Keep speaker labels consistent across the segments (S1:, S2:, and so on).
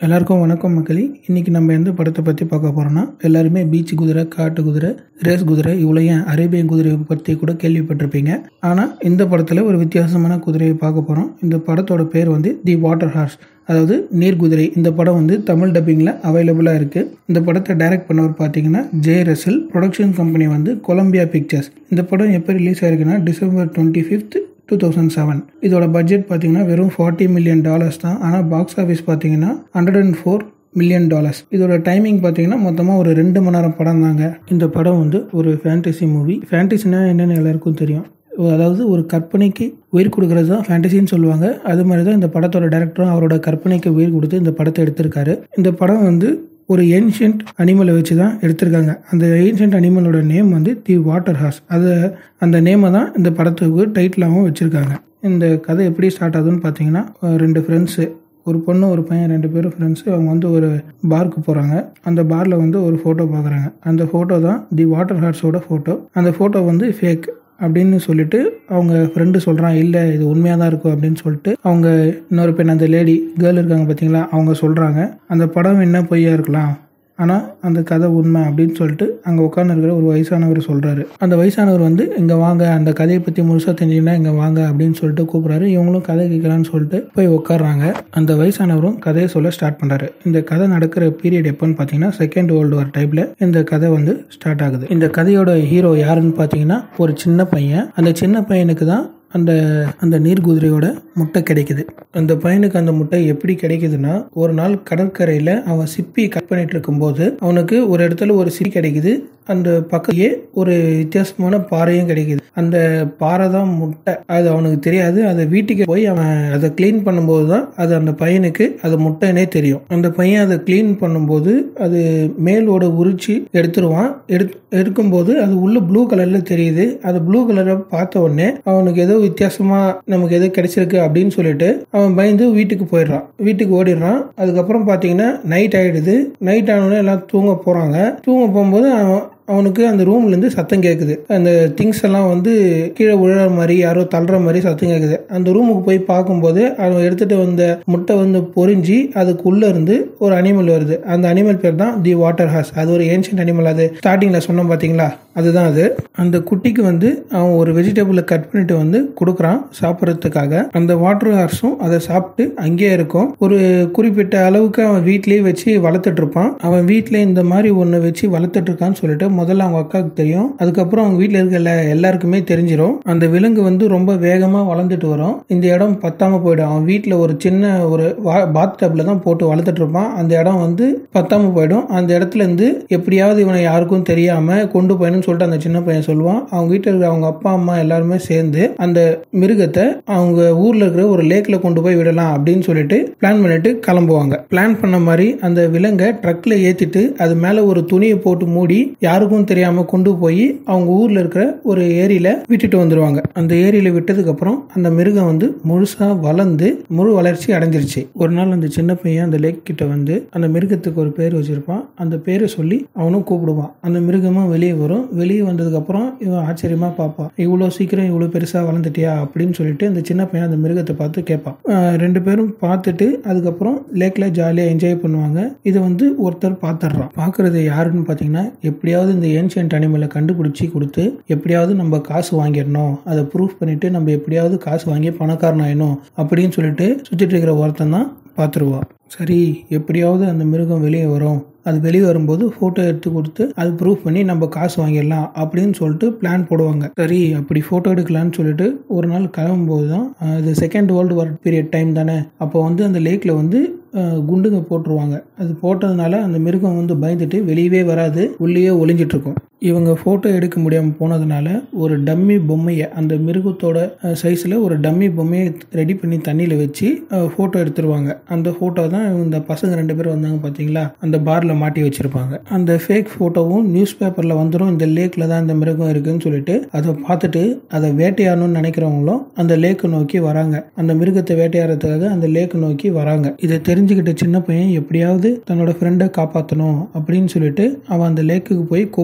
S1: எல்லாருக்கும் வணக்கம் மக்களே இன்றைக்கி நம்ம எந்த படத்தை பற்றி பார்க்க போகிறோம்னா எல்லாருமே பீச் குதிரை காட்டு குதிரை ரேஸ் குதிரை இவ்வளோ ஏன் அரேபியன் குதிரையை பற்றி கூட கேள்விப்பட்டிருப்பீங்க ஆனால் இந்த படத்தில் ஒரு வித்தியாசமான குதிரையை பார்க்க போகிறோம் இந்த படத்தோட பேர் வந்து தி வாட்டர் ஹார்ஸ் அதாவது நீர் குதிரை இந்த படம் வந்து தமிழ் டப்பிங்கில் அவைலபிளாக இருக்குது இந்த படத்தை டைரக்ட் பண்ணவர் பார்த்தீங்கன்னா ஜே ரசல் ப்ரொடக்ஷன் கம்பெனி வந்து கொலம்பியா பிக்சர்ஸ் இந்த படம் எப்போ ரிலீஸ் ஆயிருக்குன்னா December twenty fifth two thousand seven இதோட பட்ஜெட் பார்த்தீங்கன்னா வெறும் ஃபார்ட்டி மில்லியன் டாலர்ஸ் தான் ஆனால் பாக்ஸ் ஆஃபீஸ் பார்த்தீங்கன்னா hundred and four million dollars இதோட டைமிங் பார்த்தீங்கன்னா மொத்தமாக ஒரு ரெண்டு மணி நேரம் படம் தாங்க இந்த படம் வந்து ஒரு ஃபேண்டசி மூவி ஃபேண்டசினா என்னென்னு எல்லாருக்கும் தெரியும் அதாவது ஒரு கற்பனைக்கு உயிர் கொடுக்கறது தான் ஃபேண்டசின்னு சொல்லுவாங்க அது மாதிரி தான் இந்த படத்தோட டேரக்டரும் அவரோட கற்பனைக்கு உயிர் கொடுத்து இந்த படத்தை எடுத்திருக்காரு இந்த படம் வந்து ஒரு ஏன்ஷியன்ட் அனிமலை வச்சு தான் எடுத்திருக்காங்க அந்த ஏன்ஷியன்ட் அனிமலோட நேம் வந்து தி வாட்டர் ஹார்ஸ் அதை அந்த நேமை தான் இந்த படத்துக்கு டைட்டிலாகவும் வச்சுருக்காங்க இந்த கதை எப்படி ஸ்டார்ட் ஆகுதுன்னு பார்த்தீங்கன்னா அஹ் ரெண்டு ஃப்ரெண்ட்ஸு ஒரு பொண்ணு ஒரு பையன் ரெண்டு பேரும் ஃப்ரெண்ட்ஸு அவங்க வந்து ஒரு பார்க்கு போகிறாங்க அந்த பாரில் வந்து ஒரு ஃபோட்டோ பார்க்குறாங்க அந்த ஃபோட்டோ தான் தி வாட்டர் ஹார்ஸோட ஃபோட்டோ அந்த ஃபோட்டோ வந்து ஃபேக் அப்படின்னு சொல்லிட்டு அவங்க ஃப்ரெண்டு சொல்கிறான் இல்லை இது உண்மையாக தான் இருக்கும் அப்படின்னு சொல்லிட்டு அவங்க இன்னொரு பெண் அந்த லேடி கேர்ள் இருக்காங்க பார்த்தீங்களா அவங்க சொல்கிறாங்க அந்த படம் என்ன பொய்யா இருக்கலாம் ஆனால் அந்த கதை உண்மை அப்படின்னு சொல்லிட்டு அங்கே உட்காந்துருக்கிற ஒரு வயசானவர் சொல்கிறாரு அந்த வயசானவர் வந்து இங்கே வாங்க அந்த கதையை பற்றி முழுசாக தெரிஞ்சுன்னா இங்கே வாங்க அப்படின்னு சொல்லிட்டு கூப்பிட்றாரு இவங்களும் கதை கேட்கலான்னு சொல்லிட்டு போய் உட்காடுறாங்க அந்த வயசானவரும் கதையை சொல்ல ஸ்டார்ட் பண்ணுறாரு இந்த கதை நடக்கிற பீரியட் எப்போன்னு பார்த்தீங்கன்னா செகண்ட் வேர்ல்டு வார் டைப்பில் இந்த கதை வந்து ஸ்டார்ட் ஆகுது இந்த கதையோட ஹீரோ யாருன்னு பார்த்தீங்கன்னா ஒரு சின்ன பையன் அந்த சின்ன பையனுக்கு தான் அந்த அந்த நீர் குதிரையோட முட்டை கிடைக்குது அந்த பையனுக்கு அந்த முட்டை எப்படி கிடைக்குதுன்னா ஒரு நாள் கடற்கரையில் அவன் சிப்பி கட் பண்ணிட்டு இருக்கும்போது அவனுக்கு ஒரு இடத்துல ஒரு சிப்பி கிடைக்குது அந்த பக்கத்தையே ஒரு வித்தியாசமான பாறையும் கிடைக்குது அந்த பாறை தான் முட்டை அது அவனுக்கு தெரியாது அதை வீட்டுக்கு போய் அவன் அதை க்ளீன் பண்ணும்போது தான் அது அந்த பையனுக்கு அது முட்டைனே தெரியும் அந்த பையன் அதை க்ளீன் பண்ணும்போது அது மேலோட உரிச்சு எடுத்துருவான் எடுத்து எடுக்கும்போது அது உள்ள ப்ளூ கலர்ல தெரியுது அது ப்ளூ கலரை பார்த்த உடனே அவனுக்கு ஏதோ வித்தியாசமா நமக்கு ஏதோ கிடைச்சிருக்கு அப்படின்னு சொல்லிட்டு அவன் பயந்து வீட்டுக்கு போயிடுறான் வீட்டுக்கு ஓடிடுறான் அதுக்கப்புறம் பார்த்தீங்கன்னா நைட் ஆயிடுது நைட் ஆனோடனே எல்லாம் தூங்க போறாங்க தூங்க போகும்போது அவன் அவனுக்கு அந்த ரூம்ல இருந்து சத்தம் கேட்குது அந்த திங்ஸ் எல்லாம் வந்து கீழே விழுற மாதிரி யாரோ தள்ளுற மாதிரி சத்தம் கேட்குது அந்த ரூமுக்கு போய் பார்க்கும்போது அவன் எடுத்துட்டு வந்த முட்டை வந்து பொறிஞ்சி அதுக்குள்ள இருந்து ஒரு அனிமல் வருது அந்த அனிமல் பேர் தான் தி வாட்டர் ஹார்ஸ் அது ஒரு ஏன்ஷியன்ட் அனிமல் அது ஸ்டார்டிங்ல சொன்னோம் பாத்தீங்களா அதுதான் அது அந்த குட்டிக்கு வந்து அவன் ஒரு வெஜிடபிளை கட் பண்ணிட்டு வந்து கொடுக்குறான் சாப்பிட்றதுக்காக அந்த வாட்டர் ஹார்ஸும் அதை சாப்பிட்டு அங்கேயே இருக்கும் ஒரு குறிப்பிட்ட அளவுக்கு அவன் வீட்லயே வச்சு வளர்த்துட்டு இருப்பான் அவன் வீட்டில் இந்த மாதிரி ஒன்று வச்சு வளர்த்துட்டு இருக்கான்னு சொல்லிட்டு முதல்ல அவங்க அக்காவுக்கு தெரியும் அதுக்கப்புறம் அவங்க வீட்டில் இருக்க எல்லா எல்லாருக்குமே தெரிஞ்சிடும் அந்த விலங்கு வந்து ரொம்ப வேகமாக வளர்ந்துட்டு வரும் இந்த இடம் பத்தாம போயிடும் அவன் வீட்டில் ஒரு சின்ன ஒரு பாத் டப்ல தான் போட்டு வளர்த்துட்டு இருப்பான் அந்த இடம் வந்து பத்தாம போயிடும் அந்த இடத்துல இருந்து எப்படியாவது இவனை யாருக்கும் தெரியாம கொண்டு போயணும்னு சொல்லிட்டு அந்த சின்ன பையன் சொல்லுவான் அவங்க வீட்டில் இருக்கிற அவங்க அப்பா அம்மா எல்லாருமே சேர்ந்து அந்த மிருகத்தை அவங்க ஊர்ல இருக்கிற ஒரு லேக்ல கொண்டு போய் விடலாம் அப்படின்னு சொல்லிட்டு பிளான் பண்ணிட்டு கிளம்புவாங்க பிளான் பண்ண மாதிரி அந்த விலங்கை ட்ரக்ல ஏத்திட்டு அது மேல ஒரு துணியை போட்டு மூடி யாருக்கும் தெரியாம கொண்டு போய் அவங்க ஊர்ல இருக்கிற ஒரு ஏரியில விட்டுட்டு வந்துருவாங்க அந்த ஏரியில விட்டதுக்கு அப்புறம் அந்த மிருகம் வந்து முழுசா வளர்ந்து முழு வளர்ச்சி அடைஞ்சிருச்சு ஒரு நாள் அந்த சின்ன பையன் அந்த லேக் கிட்ட வந்து அந்த மிருகத்துக்கு ஒரு பேர் வச்சிருப்பான் அந்த பேரை சொல்லி அவனும் கூப்பிடுவான் அந்த மிருகமும் வெளியே வரும் வெளியே வந்ததுக்கு அப்புறம் இவன் ஆச்சரியமா பார்ப்பான் இவ்வளோ சீக்கிரம் இவ்வளோ பெருசா வளர்ந்துட்டியா அப்படின்னு சொல்லிட்டு அந்த சின்ன பையன் அந்த மிருகத்தை பார்த்து கேட்பான் ஆஹ் ரெண்டு பேரும் பார்த்துட்டு அதுக்கப்புறம் லேக்ல ஜாலியா என்ஜாய் பண்ணுவாங்க இதை வந்து ஒருத்தர் பார்த்துடுறான் பார்க்கறது யாருன்னு பார்த்தீங்கன்னா எப்படியாவது இந்த ஏன்ஷியன்ட் அனிமலை கண்டுபிடிச்சி கொடுத்து எப்படியாவது நம்ம காசு வாங்கிடணும் அதை ப்ரூஃப் பண்ணிட்டு நம்ம எப்படியாவது காசு வாங்கி பணக்காரன் ஆயிடணும் அப்படின்னு சொல்லிட்டு சுற்றிட்டு இருக்கிற ஒருத்தன் தான் பார்த்துருவான் சரி எப்படியாவது அந்த மிருகம் வெளியே வரும் அது வெளியே வரும்போது ஃபோட்டோ எடுத்து கொடுத்து அது ப்ரூஃப் பண்ணி நம்ம காசு வாங்கிடலாம் அப்படின்னு சொல்லிட்டு பிளான் போடுவாங்க சரி அப்படி ஃபோட்டோ எடுக்கலாம்னு சொல்லிட்டு ஒரு நாள் கிளம்பும்போது தான் அஹ், இது second world war period time தானே அப்போ வந்து அந்த லேக்கில் வந்து அஹ், குண்டுங்க போட்டுருவாங்க அது போட்டதுனால அந்த மிருகம் வந்து பயந்துட்டு வெளியவே வராது உள்ளேயே ஒளிஞ்சிட்டு இருக்கும் இவங்க ஃபோட்டோ எடுக்க முடியாமல் போனதுனால ஒரு டம்மி பொம்மையை அந்த மிருகத்தோட சைஸில் ஒரு டம்மி பொம்மையை ரெடி பண்ணி தண்ணியில் வச்சு ஃபோட்டோ எடுத்துருவாங்க அந்த ஃபோட்டோ தான் இந்த பசங்க ரெண்டு பேரும் வந்தாங்க பார்த்தீங்களா அந்த பாரில் மாட்டி வச்சிருப்பாங்க அந்த ஃபேக் ஃபோட்டோவும் நியூஸ் பேப்பரில் வந்துடும் இந்த லேக்கில் தான் இந்த மிருகம் இருக்குன்னு சொல்லிட்டு அதை பார்த்துட்டு அதை வேட்டையாடணும்னு நினைக்கிறவங்களும் அந்த லேக்கை நோக்கி வராங்க அந்த மிருகத்தை வேட்டையாடுறதுக்காக அந்த லேக்கை நோக்கி வராங்க இதை தெரிஞ்சுக்கிட்ட சின்ன பையன் எப்படியாவது தன்னோட ஃப்ரெண்டை காப்பாற்றணும் அப்படின்னு சொல்லிட்டு அவன் அந்த லேக்குக்கு போய் கூப்பிடுறான்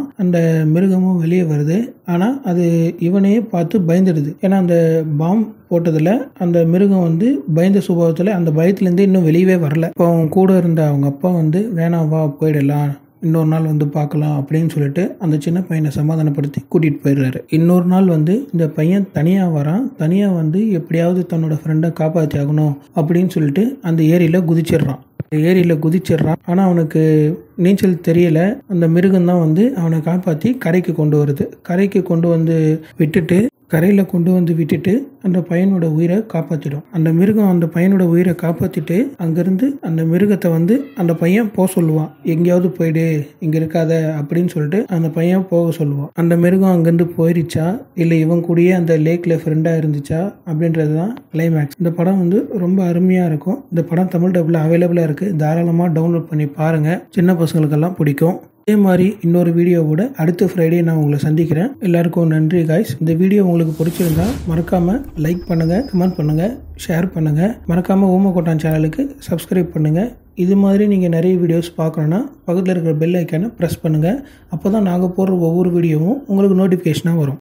S1: அந்த மிருகமும் வெளியே வருது ஆனால் அது இவனையே பார்த்து பயந்துடுது ஏன்னா அந்த பாம் போட்டதில் அந்த மிருகம் வந்து பயந்த சுபாவத்தில் அந்த பயத்துலேருந்து இன்னும் வெளியவே வரல இப்போ அவங்க கூட இருந்த அவங்க அப்பா வந்து வேணாம் வா போயிடலாம் இன்னொரு நாள் வந்து பார்க்கலாம் அப்படின்னு சொல்லிட்டு அந்த சின்ன பையனை சமாதானப்படுத்தி கூட்டிகிட்டு போயிடுறாரு இன்னொரு நாள் வந்து இந்த பையன் தனியாக வரான் தனியாக வந்து எப்படியாவது தன்னோட ஃப்ரெண்டை காப்பாற்றி ஆகணும் அப்படின்னு சொல்லிட்டு அந்த ஏரியில் குதிச்சிடுறான் ஏரியில் குதிச்சிடுறான் ஆனால் அவனுக்கு நீச்சல் தெரியல அந்த மிருகம் தான் வந்து அவனை காப்பாற்றி கரைக்கு கொண்டு வருது கரைக்கு கொண்டு வந்து விட்டுட்டு கரையில் கொண்டு வந்து விட்டுட்டு அந்த பையனோட உயிரை காப்பாற்றிடும் அந்த மிருகம் அந்த பையனோட உயிரை காப்பாற்றிட்டு அங்கேருந்து அந்த மிருகத்தை வந்து அந்த பையன் போக சொல்லுவான் எங்கேயாவது போயிடு இங்கே இருக்காத அப்படின்னு சொல்லிட்டு அந்த பையன் போக சொல்லுவான் அந்த மிருகம் அங்கேருந்து போயிருச்சா இல்லை இவன் கூடயே அந்த லேக்கில் ஃப்ரெண்டாக இருந்துச்சா அப்படின்றது தான் கிளைமேக்ஸ் இந்த படம் வந்து ரொம்ப அருமையாக இருக்கும் இந்த படம் தமிழ் டப்பில் அவைலபிளாக இருக்குது தாராளமாக டவுன்லோட் பண்ணி பாருங்கள் சின்ன பசங்களுக்கெல்லாம் பிடிக்கும் இதே மாதிரி இன்னொரு வீடியோவோட அடுத்த ஃப்ரைடே நான் உங்களை சந்திக்கிறேன் எல்லாருக்கும் நன்றி காய்ஸ் இந்த வீடியோ உங்களுக்கு பிடிச்சிருந்தா மறக்காம லைக் பண்ணுங்க கமெண்ட் பண்ணுங்க ஷேர் பண்ணுங்க மறக்காம ஊமக்கோட்டான் சேனலுக்கு சப்ஸ்கிரைப் பண்ணுங்க இது மாதிரி நீங்கள் நிறைய வீடியோஸ் பார்க்கணுன்னா பக்கத்தில் இருக்கிற பெல் ஐக்கானை ப்ரெஸ் பண்ணுங்கள் அப்போ தான் நாங்கள் போடுற ஒவ்வொரு வீடியோவும் உங்களுக்கு நோட்டிஃபிகேஷனாக வரும்